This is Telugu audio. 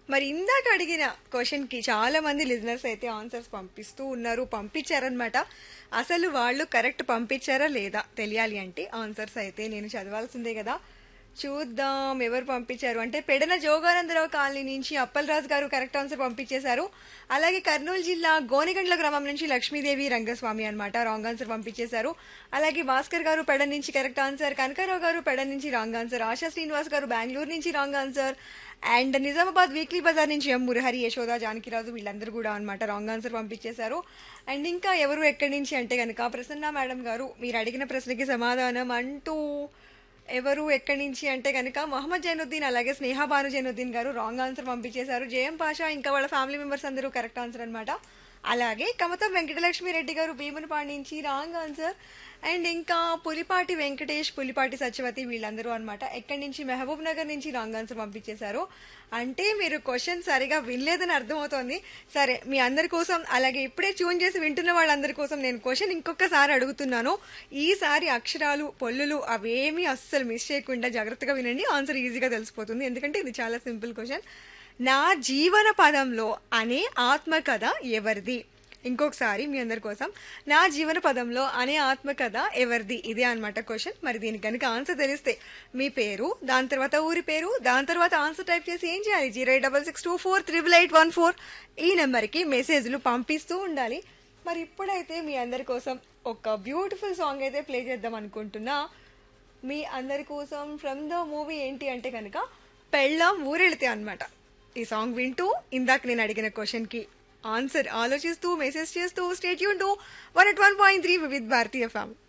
మరి ఇందాక అడిగిన క్వశ్చన్ కి చాలా మంది లిజనర్స్ అయితే ఆన్సర్స్ పంపిస్తూ ఉన్నారు పంపించారనమాట అసలు వాళ్ళు కరెక్ట్ పంపించారా లేదా తెలియాలి అంటే ఆన్సర్స్ అయితే నేను చదవాల్సిందే కదా చూద్దాం ఎవరు పంపించారు అంటే పెడన జోగానందరావు కాలనీ నుంచి అప్పలరాజు గారు కరెక్ట్ ఆన్సర్ పంపించేశారు అలాగే కర్నూలు జిల్లా గోనెగండ్ల గ్రామం నుంచి లక్ష్మీదేవి రంగస్వామి అనమాట రాంగ్ ఆన్సర్ పంపించేశారు అలాగే భాస్కర్ గారు పెడ నుంచి కరెక్ట్ ఆన్సర్ కనకారావు గారు పెడ నుంచి రాంగ్ ఆన్సర్ ఆశా శ్రీనివాస్ గారు బెంగళూరు నుంచి wrong answer and Nizamabad weekly బజార్ నుంచి ఎం మురహరి యశోద జానకిరాజు వీళ్ళందరూ కూడా అనమాట రాంగ్ ఆన్సర్ పంపించేశారు అండ్ ఇంకా ఎవరు ఎక్కడి నుంచి అంటే కనుక ప్రసన్న మేడం గారు మీరు అడిగిన ప్రశ్నకి సమాధానం అంటూ ఎవరు ఎక్కడి నుంచి అంటే కనుక మొహమ్మద్ జైనుద్దీన్ అలాగే స్నేహ భాను జైనుద్దీన్ గారు రాంగ్ ఆన్సర్ పంపించేశారు జయం పాషా ఇంకా వాళ్ళ ఫ్యామిలీ మెంబర్స్ అందరూ కరెక్ట్ ఆన్సర్ అనమాట అలాగే కమతం వెంకటలక్ష్మి రెడ్డి గారు భీమునిపాడు నుంచి రాంగ్ ఆన్సర్ అండ్ ఇంకా పులిపాటి వెంకటేష్ పులిపాటి సత్యవతి వీళ్ళందరూ అనమాట ఎక్కడి నుంచి మహబూబ్ నగర్ నుంచి రాంగ్ ఆన్సర్ పంపించేశారు అంటే మీరు క్వశ్చన్ సరిగా వినలేదని అర్థమవుతోంది సరే మీ అందరి కోసం అలాగే ఇప్పుడే ట్యూన్ చేసి వింటున్న వాళ్ళందరి కోసం నేను క్వశ్చన్ ఇంకొకసారి అడుగుతున్నాను ఈసారి అక్షరాలు పొల్లులు అవేమీ అస్సలు మిస్ చేయకుండా జాగ్రత్తగా వినండి ఆన్సర్ ఈజీగా తెలిసిపోతుంది ఎందుకంటే ఇది చాలా సింపుల్ క్వశ్చన్ నా జీవన పదంలో అనే ఆత్మకథ ఎవరిది ఇంకొకసారి మీ అందరి కోసం నా జీవన పదంలో అనే ఆత్మకథ ఎవరిది ఇదే అనమాట క్వశ్చన్ మరి దీనికి కనుక ఆన్సర్ తెలిస్తే మీ పేరు దాని తర్వాత ఊరి పేరు దాని తర్వాత ఆన్సర్ టైప్ చేసి ఏం చేయాలి zero eight double six two four triple eight one four ఈ నెంబర్కి మెసేజ్లు పంపిస్తూ ఉండాలి మరి ఇప్పుడైతే మీ అందరి కోసం ఒక బ్యూటిఫుల్ సాంగ్ అయితే ప్లే చేద్దాం అనుకుంటున్నా మీ అందరి కోసం ఫ్రమ్ ద మూవీ ఏంటి అంటే కనుక పెళ్ళాం ఊరెళితే అనమాట ఈ సాంగ్ వింటూ ఇందాక నేను అడిగిన క్వశ్చన్ కి ఆన్సర్ ఆలోచిస్తూ మెసేజ్ చేస్తూ స్టేట్ యూన్ two one eight one point three with భారతీయ ఫ్యామ్